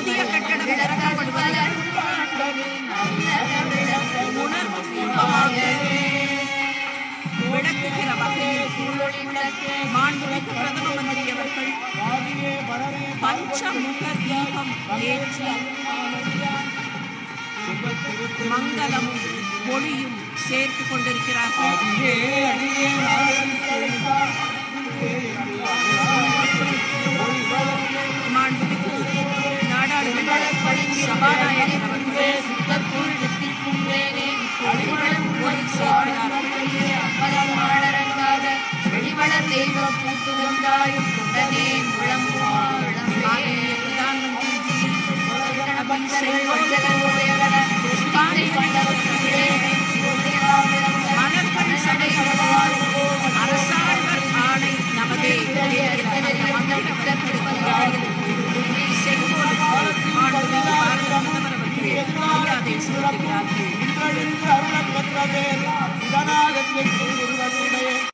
புதிய கட்டடம் திறக்கப்படுவதை உணர்வு பூர்வமாக விளக்குகிற வகையில் மாண்புமிகு பிரதம மந்திரி அவர்கள் பஞ்சமுக தீபம் ஏற்றி மங்களமும் ஒளியும் சேர்த்து கொண்டிருக்கிறார்கள் மாண்புமிகு நாடாளுமன்ற சபாநாயகர் அவர்கள் ஒளி சேர்க்கிறார்கள் வெளிவளர் தெய்வம் பூத்து கொண்டாயும் உடனே முழங்குவாழம் माननीय प्रधानमंत्री जी अभी से மலர்கள் சடைகளுவார் அரசாழ்வர் ஆணை நமதே செங்கோல் மாண்புமிகு பாரத பிரதமர் அவர்கள் மரியாதை செலுத்துகிறார்கள் இன்றழிந்து அருளப் பெற்ற பேர் இதனாகத்திற்கு உருவத்துடைய